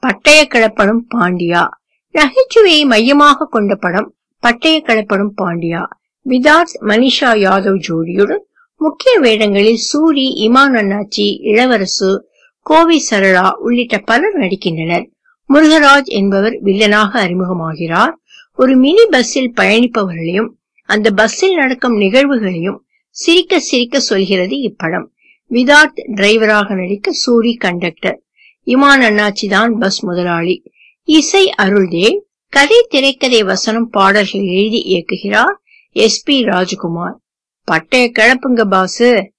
பட்டய கிளப்படும் பாண்டியா நகைச்சுவையை மையமாக கொண்ட படம் பட்டய கிளப்படும் பாண்டியா விதார்த் மனிஷா யாதவ் ஜோடியுடன் முக்கிய வேடங்களில் சூரி இமான் அண்ணாச்சி இளவரசு கோவை சரளா உள்ளிட்ட பலர் நடிக்கின்றனர் முருகராஜ் என்பவர் வில்லனாக அறிமுகமாகிறார் ஒரு மினி பஸ்ஸில் பயணிப்பவர்களையும் அந்த பஸ்ஸில் நடக்கும் நிகழ்வுகளையும் சிரிக்க சிரிக்க சொல்கிறது இப்படம் விதார்த் டிரைவராக நடிக்க சூரி கண்டக்டர் இமான் அண்ணாச்சி தான் பஸ் முதலாளி இசை அருள்தேவ் கதை திரைக்கதை வசனம் பாடல்கள் எழுதி இயக்குகிறார் எஸ் பி ராஜகுமார் பட்டைய கிளப்புங்க பாசு